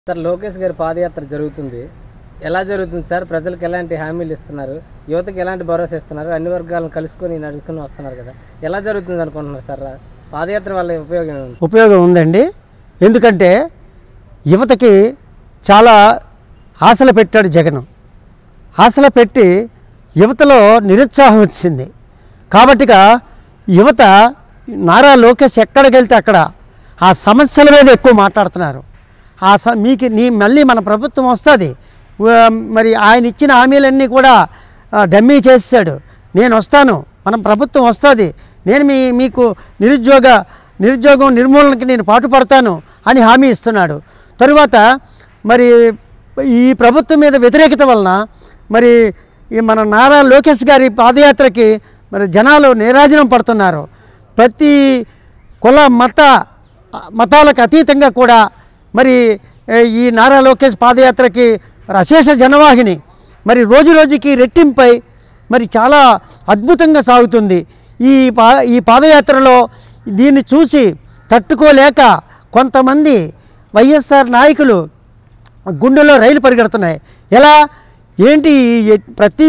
Sir Lokesh గారి పాదయాత్ర జరుగుతుంది ఎలా జరుగుతుంది సార్ ప్రజలకు ఎలాంటి హామీలు ఇస్తున్నారు యువతకి ఎలాంటి భరోసా ఇస్తున్నారు అన్ని వర్గాలను కలుసుకొని నడుచుకుని వస్తున్నారు కదా ఎలా జరుగుతుంది అనుకుంటున్నారు సార్ పాదయాత్ర వల్ల ఉపయోగం ఏమి ఉంది? ఉపయోగం ఉందండి ఎందుకంటే యువతకి చాలా ఆశలు పెట్టాడు జగన్ ఆశలు పెట్టి యువతలో నిరుత్సాహం వచ్చింది కాబట్టిగా యువత నారా లోకేష్ ఎక్కడికి వెళ్తే అక్కడ ఆ సమస్యల మీద ఎక్కువ మాట్లాడుతున్నారు ఆ స మీకు నీ మళ్ళీ మన ప్రభుత్వం వస్తుంది మరి ఆయన ఇచ్చిన హామీలన్నీ కూడా ఆ, డమ్మీ చేసాడు నేను వస్తాను మన ప్రభుత్వం వస్తుంది నేను మీ మీకు నిరుద్యోగ నిరుద్యోగం నిర్మూలనకి నేను పాటుపడతాను అని హామీ ఇస్తున్నాడు తరువాత మరి ఈ ప్రభుత్వం మీద వ్యతిరేకత వలన మరి ఈ మన నారా లోకేష్ గారి పాదయాత్రకి మరి జనాలు నీరాజనం పడుతున్నారు ప్రతి కుల మత మతాలకు అతీతంగా కూడా మరి ఏ, ఈ నారా లోకేష్ పాదయాత్రకి మరి అశేష జనవాహిని మరి రోజు రోజుకి రెట్టింపై మరి చాలా అద్భుతంగా సాగుతుంది ఈ పా ఈ పాదయాత్రలో దీన్ని చూసి తట్టుకోలేక కొంతమంది వైఎస్ఆర్ నాయకులు గుండెలో రైలు పరిగెడుతున్నాయి ఎలా ఏంటి ఈ ప్రతి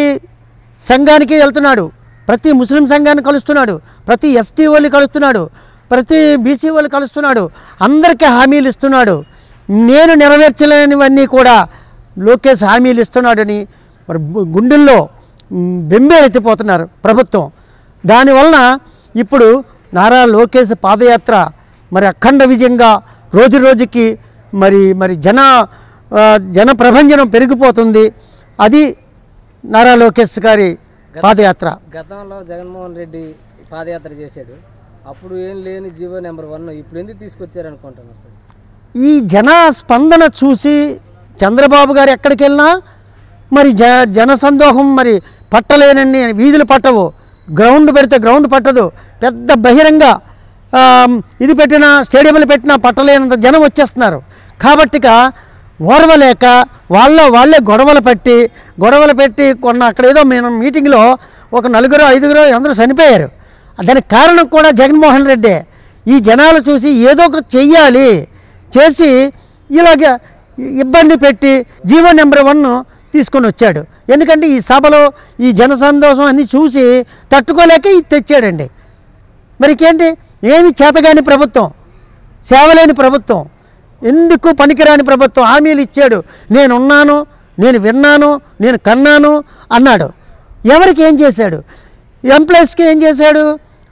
సంఘానికి వెళ్తున్నాడు ప్రతి ముస్లిం సంఘాన్ని కలుస్తున్నాడు ప్రతి ఎస్టీ వాళ్ళు కలుస్తున్నాడు ప్రతి బీసీ వాళ్ళు కలుస్తున్నాడు అందరికీ హామీలు ఇస్తున్నాడు నేను నెరవేర్చలేనివన్నీ కూడా లోకేష్ హామీలు ఇస్తున్నాడని మరి గు- గుండెల్లో మ్, బెంబేలెత్తిపోతున్నారు ప్రభుత్వం దానివలన ఇప్పుడు నారా లోకేష్ పాదయాత్ర మరి అఖండ విజయంగా రోజు రోజుకి మరి మరి జన ఆ, జన ప్రభంజనం పెరిగిపోతుంది అది నారా లోకేష్ గారి పాదయాత్ర గతంలో జగన్మోహన్ రెడ్డి పాదయాత్ర చేశాడు అప్పుడు ఏం లేని జీవో నెంబర్ వన్ ఇప్పుడు ఎందుకు తీసుకొచ్చారు అనుకుంటున్నారు సార్ ఈ జన స్పందన చూసి చంద్రబాబు గారు ఎక్కడికి వెళ్ళినా మరి జ జన సందోహం మరి పట్టలేనన్ని వీధులు పట్టవు గ్రౌండ్ పెడితే గ్రౌండ్ పట్టదు పెద్ద బహిరంగ ఆ, ఇది పెట్టిన స్టేడియంలు పెట్టినా పట్టలేనంత జనం వచ్చేస్తున్నారు కాబట్టిగా ఓర్వలేక వాళ్ళ వాళ్ళే గొడవలు పెట్టి గొడవలు పెట్టి కొన్న అక్కడ ఏదో మేము మీటింగ్లో ఒక నలుగురు ఐదుగురు అందరూ చనిపోయారు దానికి కారణం కూడా జగన్మోహన్ రెడ్డి ఈ జనాలు చూసి ఏదో ఒక చెయ్యాలి చేసి ఇలాగ ఇబ్బంది పెట్టి జీవో నెంబర్ వన్ తీసుకొని వచ్చాడు ఎందుకంటే ఈ సభలో ఈ జన సంతోషం అన్నీ చూసి తట్టుకోలేక ఇది తెచ్చాడండి మరికేంటి ఏమి చేతగాని ప్రభుత్వం సేవలేని ప్రభుత్వం ఎందుకు పనికిరాని ప్రభుత్వం హామీలు ఇచ్చాడు నేనున్నాను నేను విన్నాను నేను కన్నాను అన్నాడు ఎవరికి ఏం చేశాడు ఎంప్లాయీస్కి ఏం చేశాడు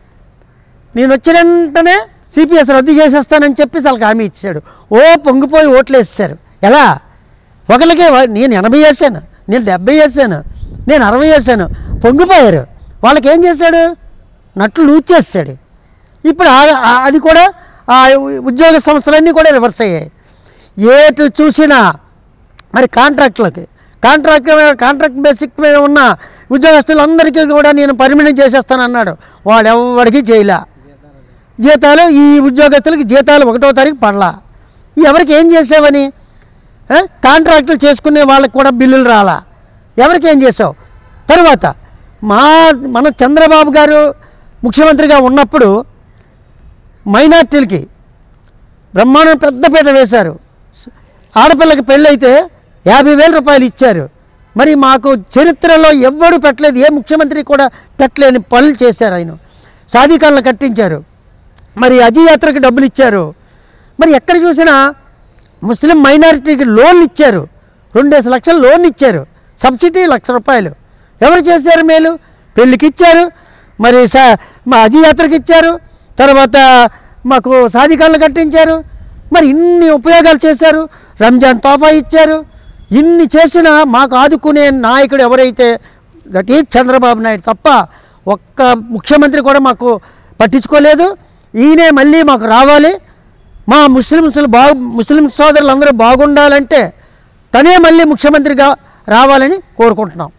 నేను వచ్చిన వెంటనే సిపిఎస్ రద్దు చేసేస్తానని చెప్పి వాళ్ళకి హామీ ఇచ్చాడు ఓ పొంగిపోయి ఓట్లు వేసేసారు ఎలా ఒకరికే వా- నేను ఎనభై వేసాను నేను డెబ్బై వేసాను నేను అరవై వేసాను పొంగిపోయారు వాళ్ళకి ఏం చేశాడు నట్లు లూజ్ చేస్తాడు ఇప్పుడు ఆ- ఆ- అది కూడా ఆ ఉద్యోగ సంస్థలన్నీ కూడా రివర్స్ అయ్యాయి ఏటు చూసినా మరి కాంట్రాక్టులకి కాంట్రాక్ట్ కాంట్రాక్ట్ బేసిక్ మీద ఉన్న ఉద్యోగస్తులందరికీ కూడా నేను పర్మినెంట్ చేసేస్తానన్నాడు వాడు ఎవరికి చేయలే జీతాలు ఈ ఉద్యోగస్తులకి జీతాలు ఒకటో తారీఖు పడలా ఎవరికి ఏం చేసావని ఆ? కాంట్రాక్టులు చేసుకునే వాళ్ళకి కూడా బిల్లులు రాలా ఎవరికి ఏం చేసావు తర్వాత మా మన చంద్రబాబు గారు ముఖ్యమంత్రిగా ఉన్నప్పుడు మైనార్టీలకి బ్రహ్మాండం పెద్దపీట వేశారు ఆడపిల్లకి పెళ్ళైతే యాభై వేల రూపాయలు ఇచ్చారు మరి మాకు చరిత్రలో ఎవ్వడూ పెట్టలేదు ఏ ముఖ్యమంత్రి కూడా పెట్టలేని పనులు చేశారు ఆయన సాధికాలను కట్టించారు మరి అజయయాత్రకి డబ్బులు ఇచ్చారు మరి ఎక్కడ చూసినా ముస్లిం మైనారిటీకి లోన్లు ఇచ్చారు రెండేసి లక్షలు లోన్ ఇచ్చారు సబ్సిడీ లక్ష రూపాయలు ఎవరు చేశారు మేలు పెళ్ళికి ఇచ్చారు మరి సా మా అజయయాత్రకి ఇచ్చారు తర్వాత మాకు సాధికారులు కట్టించారు మరి ఇన్ని ఉపయోగాలు చేశారు రంజాన్ తోఫా ఇచ్చారు ఇన్ని చేసినా మాకు ఆదుకునే నాయకుడు ఎవరైతే దట్ ఈజ్ చంద్రబాబు నాయుడు తప్ప ఒక్క ముఖ్యమంత్రి కూడా మాకు పట్టించుకోలేదు ఈయనే మళ్ళీ మాకు రావాలి మా ముస్లిమ్స్లు బాగు ముస్లిం సోదరులందరూ బాగుండాలంటే తనే మళ్ళీ ముఖ్యమంత్రిగా రావాలని కోరుకుంటున్నాం